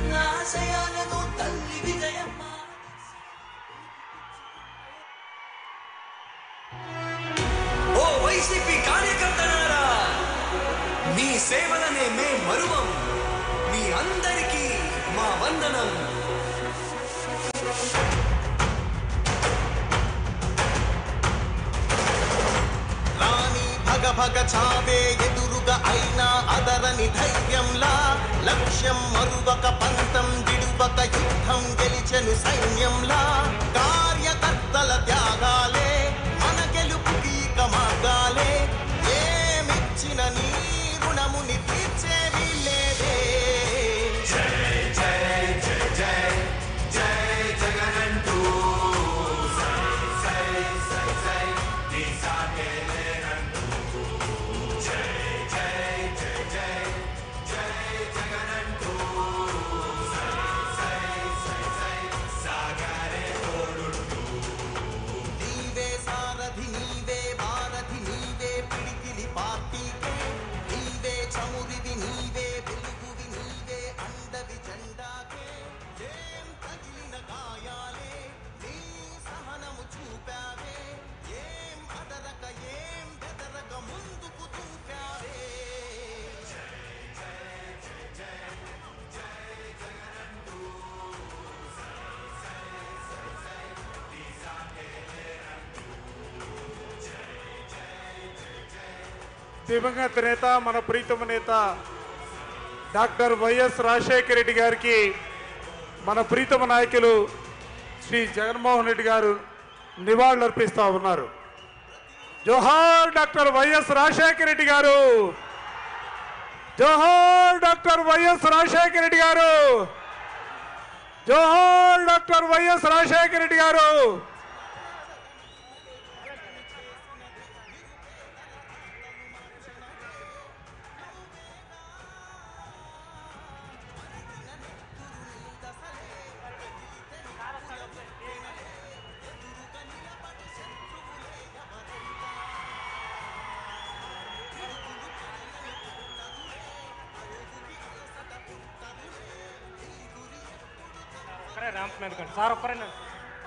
ఆశయాలను తల్లి విజయమ్మ ఓ వైసీపీ కార్యకర్తలారా మీ సేవలనే మే మరువం మీ అందరికీ మా వందనం రాణి భగ భగ చావే ఎదురుగా అయినా అదరని ధైర్యంలా లక్ష్యం మరువక పంతం విడువక యుద్ధం గెలిచెను సైన్యంలా కార్యకర్తల త్యాగాలే మన గెలుపుకి ఇక మార్గాలే ఏమిచ్చిన నీ రుణముని తీర్చేవి లేదే నీవే సారథి నీవే భారథి నీవే పిడికిలి పార్టీకే నీవే చమురివి నీవే వెలుగువి నీవే అండవి జెండాకే ఏం తగిలిన గాయాలే నీ సహనము చూపావే ఏం అదరక ఏం బెదరక ముందుకు చూపావే దివంగత నేత మన ప్రీతమ నేత డాక్టర్ వైఎస్ రాజశేఖర రెడ్డి గారికి మన ప్రీతమ నాయకులు శ్రీ జగన్మోహన్ రెడ్డి గారు నివాళులు అర్పిస్తా ఉన్నారు జోహార్ డాక్టర్ వైఎస్ రాజశేఖర రెడ్డి గారు జోహార్ డాక్టర్ వైఎస్ రాజశేఖర రెడ్డి గారు జోహార్ డాక్టర్ వైఎస్ రాజశేఖర రెడ్డి గారు ఒక్కరే ర్యాంప్ మీద కండి సార్ ఒక్కరే నన్ను-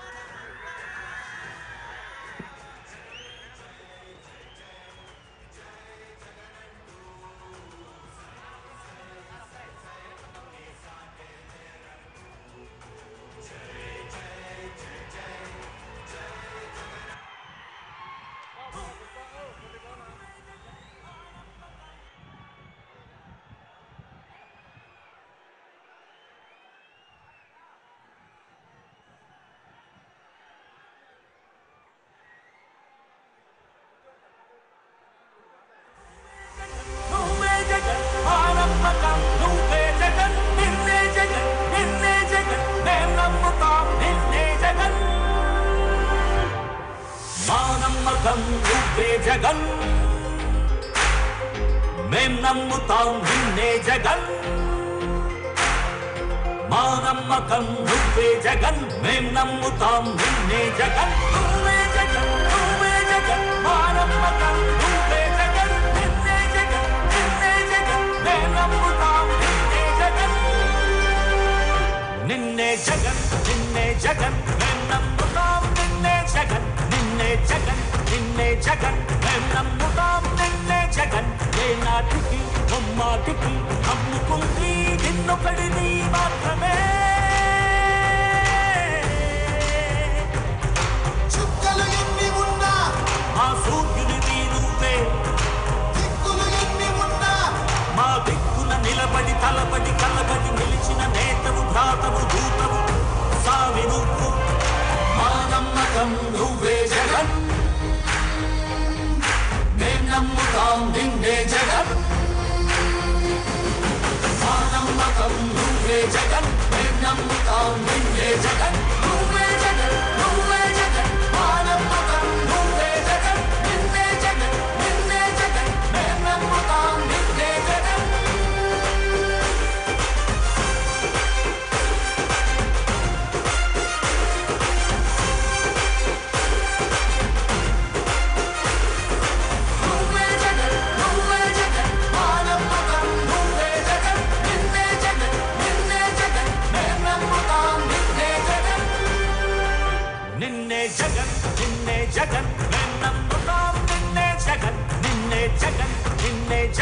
నువ్వే జగన్ మా నమ్మకం నువ్వే జగన్ నిన్నే జగన్ నిన్నే జగన్ మేం నమ్ముతాం నిన్నే జగన్ మా నమ్మకం నువ్వే జగన్ మేం నమ్ముతాం నిన్నే జగన్ మా నమ్మకం నువ్వే జగన్ మేం నమ్ముతాం నిన్నే జగన్ నువ్వే జగన్ నువ్వే జగన్ మా నమ్మకం నువ్వే జగన్ నిన్నే జగన్ నిన్నే జగన్ మేం నమ్ముతాం నిన్నే జగన్ నిన్నే జగన్ నిన్నే జగన్ మేం నమ్ముతాం నిన్నే జగన్ నిన్నే జగన్ నిన్నే జగన్ మేం నమ్ముతాం నిన్నే జగన్ ఏ నాటికి బొమ్మాటికి నమ్ముకుంది నిన్నొకడిని మాత్రమే చుక్కలు ఎన్ని ఉన్నా మా సూర్యునివి నువ్వే దిక్కులు ఎన్ని ఉన్నా మా దిక్కున నిలబడి తలబడి కలబడి నిలిచిన నేతవు భ్రాతవు దూతవు సావి నువ్వు మా నమ్మకం నువ్వే జగన్ మేం నమ్ముతాం నిన్నే జగన్ మా నమ్మకం నువ్వే జగన్ మేం నమ్ముతాం నిన్నే జగన్ నువ్వే జగన్ నువ్వే జగన్ మా నమ్మకం నువ్వే జగన్ నిన్నే జగన్ నిన్నే జగన్ మేం నమ్ముతాం నిన్నే జగన్ నువ్వే జగన్ నువ్వే జగన్ మా నమ్మకం నువ్వే జగన్ నిన్నే జగన్ నిన్నే జగన్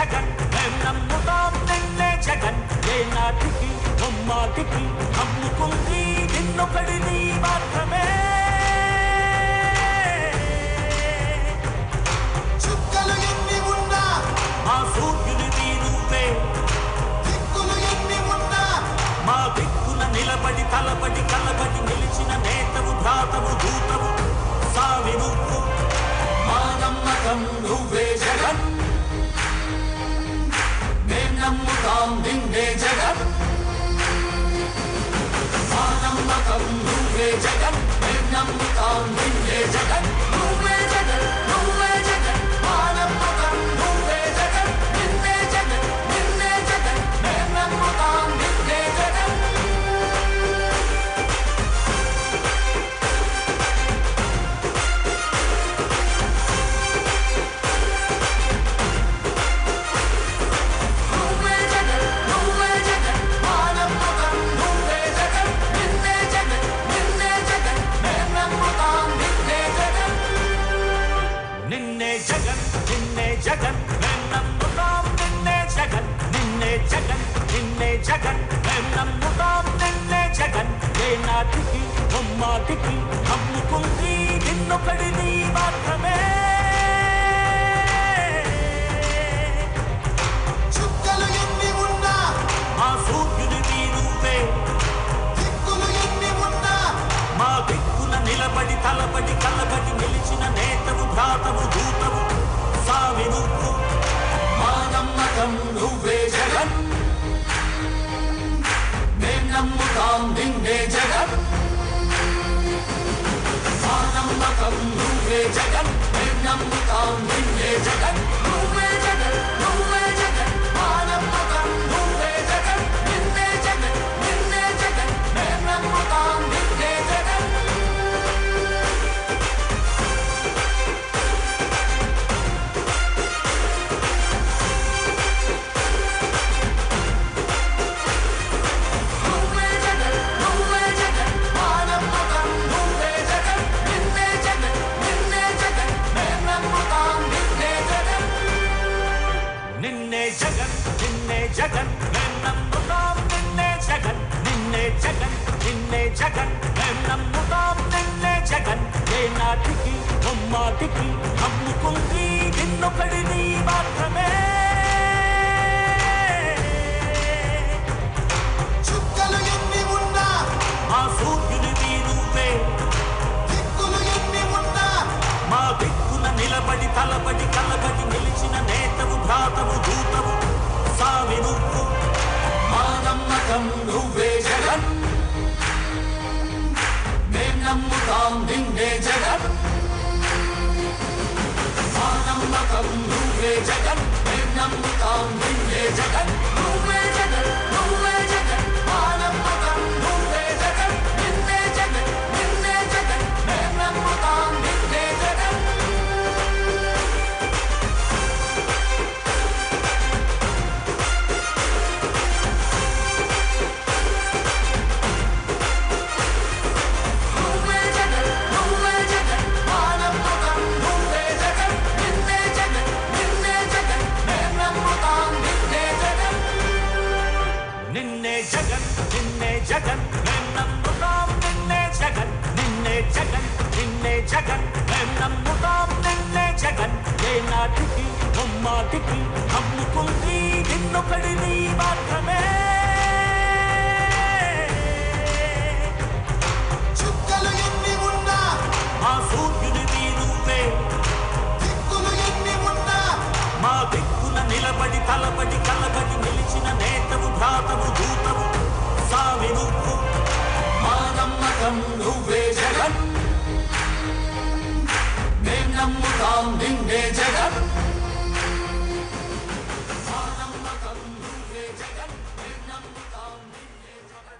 జగన్ మేం నమ్ముతాం నిన్నే జగన్ ఏ నాటికి ముమ్మాటికి నమ్ముకుంది నిన్నొకడిని మాత్రమే చుక్కలు ఎన్ని ఉన్నా మా సూర్యునిది నువ్వే దిక్కులు ఎన్ని ఉన్నా మా దిక్కున నిలబడి తలబడి కలబడి నిలిచిన నేతవు భ్రాతవు దూతవు సావి నువ్వు మా నమ్మకం నువ్వే జగన్ మేం నమ్ముతాం నిన్నే జగన్ మా నమ్మకం నువ్వే జగన్ మేం నమ్ముతాం నిన్నే జగన్ నువ్వే జగన్ నువ్వే జగన్ మా నమ్మకం నువ్వే జగన్ నిన్నే జగన్ నిన్నే జగన్ మేం నమ్ముతాం నిన్నే జగన్ నువ్వే జగన్ నువ్వే జగన్ మా నమ్మకం నువ్వే జగన్ నిన్నే జగన్ నిన్నే జగన్ మేం నమ్ముతాం నిన్నే జగన్ నిన్నే జగన్ నిన్నే జగన్ మేం నమ్ముతాం నిన్నే జగన్ నిన్నే జగన్ నిన్నే జగన్ మేం నమ్ముతాం నిన్నే జగన్ ఏ నాటికి ముమ్మాటికి నమ్ముకుంది నిన్నొకడిని మాత్రమే చుక్కలు ఎన్ని ఉన్నా మా సూర్యునిది నువ్వే దిక్కులు ఎన్ని ఉన్నా మా దిక్కున నిలబడి తలబడి కలబడి నిలిచిన నేతవు భ్రాతవు దూతవు సావి నువ్వు మా నమ్మకం నువ్వే జగన్ మేం నమ్ముతాం నిన్నే జగన్ మా నమ్మకం నువ్వే జగన్ మేం నమ్ముతాం నిన్నే జగన్ నువ్వే జగన్ నువ్వే జగన్ మా నమ్మకం నువ్వే జగన్ నిన్నే జగన్ నిన్నే జగన్ మేం నమ్ముతాం నిన్నే జగన్ నువ్వే జగన్ నువ్వే జగన్ మా నమ్మకం నువ్వే జగన్ నిన్నే జగన్ నిన్నే జగన్ మేం నమ్ముతాం నిన్నే జగన్ నిన్నే జగన్ నిన్నే జగన్ మేం నమ్ముతాం నిన్నే జగన్ నిన్నే జగన్ నిన్నే జగన్ మేం నమ్ముతాం నిన్నే జగన్ ఏ నాటికి ముమ్మాటికి నమ్ముకుంది నిన్నొకడిని మాత్రమే చుక్కలు ఎన్ని ఉన్నా మా సూర్యునిది నువ్వే దిక్కులు ఎన్ని ఉన్నా మా దిక్కున నిలబడి తలబడి కలబడి నిలిచిన నేతవు భ్రాతవు దూతవు సావి నువ్వు మా నమ్మకం నువ్వే జగన్ మేం నమ్ముతాం నిన్నే జగన్ మా నమ్మకం నువ్వే జగన్ మేం నమ్ముతాం నిన్నే జగన్ నువ్వే జగన్ నువ్వే జగన్ మా నమ్మకం నువ్వే జగన్ నిన్నే జగన్ నిన్నే జగన్ మేం నమ్ముతాం నిన్నే జగన్ నువ్వే జగన్ నువ్వే జగన్ మా నమ్మకం నువ్వే జగన్ నిన్నే జగన్ నిన్నే జగన్ మేం నమ్ముతాం నిన్నే జగన్ నిన్నే జగన్ నిన్నే జగన్ మేం నమ్ముతాం నిన్నే జగన్ నిన్నే జగన్ నిన్నే జగన్ మేం నమ్ముతాం నిన్నే జగన్ ఏ నాటికి ముమ్మాటికి నమ్ముకుంది నిన్నొకడిని మాత్రమే చుక్కలు ఎన్ని ఉన్నా మా సూర్యునిది నువ్వే దిక్కులు ఎన్ని ఉన్నా మా దిక్కున నిలబడి తలబడి కలబడి నిలిచిన నేతవు భ్రాతవు దూతవు సావి నువ్వు మా నమ్మకం నువ్వే జగన్ మేం నమ్ముతాం నిన్నే జగన్ మా నమ్మకం నువ్వే జగన్ మేం నమ్ముతాం నిన్నే జగన్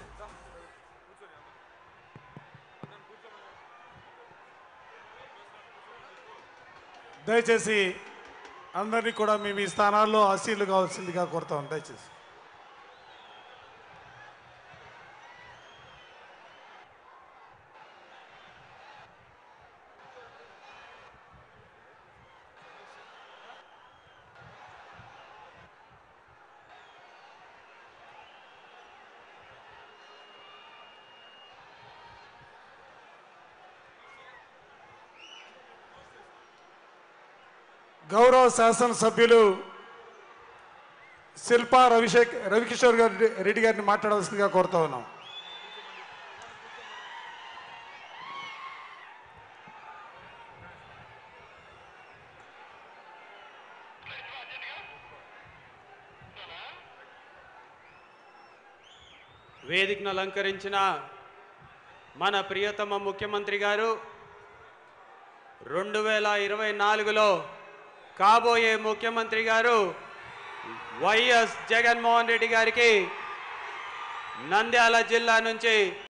దయచేసి అందరినీ కూడా మేము ఈ స్థానాల్లో ఆశీలు కావాల్సిందిగా కోరుతాం దయచేసి గౌరవ శాసనసభ్యులు శిల్పా రవిశేఖ్ రవికిషోర్ గారి రెడ్డి గారిని మాట్లాడవలసిందిగా కోరుతా ఉన్నాం వేదికను అలంకరించిన మన ప్రియతమ ముఖ్యమంత్రి గారు రెండు వేల ఇరవై నాలుగులో కాబోయే ముఖ్యమంత్రి గారు వైఎస్ జగన్మోహన్ రెడ్డి గారికి నంద్యాల జిల్లా నుంచి